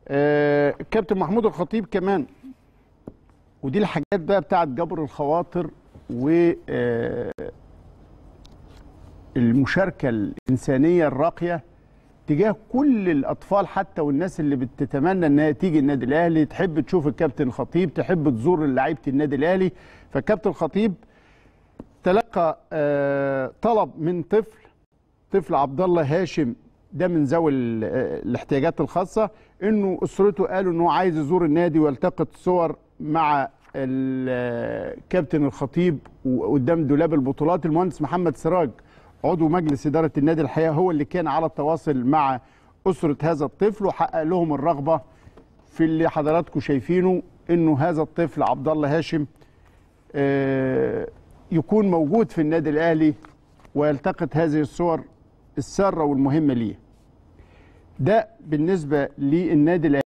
آه، كابتن محمود الخطيب كمان ودي الحاجات بقى بتاعت جبر الخواطر و آه، المشاركه الانسانيه الراقيه تجاه كل الاطفال حتى والناس اللي بتتمنى انها تيجي النادي الاهلي تحب تشوف الكابتن الخطيب تحب تزور لعيبه النادي الاهلي فالكابتن الخطيب تلقى آه، طلب من طفل طفل عبد الله هاشم ده من ذوي ال- آه، الاحتياجات الخاصه انه اسرته قالوا انه عايز يزور النادي ويلتقط صور مع الكابتن الخطيب قدام دولاب البطولات المهندس محمد سراج عضو مجلس اداره النادي الحقيقه هو اللي كان على التواصل مع اسره هذا الطفل وحقق لهم الرغبه في اللي حضراتكم شايفينه انه هذا الطفل عبد الله هاشم آه، يكون موجود في النادي الاهلي ويلتقط هذه الصور الساره والمهمه ليه. ده بالنسبه للنادي الاهلي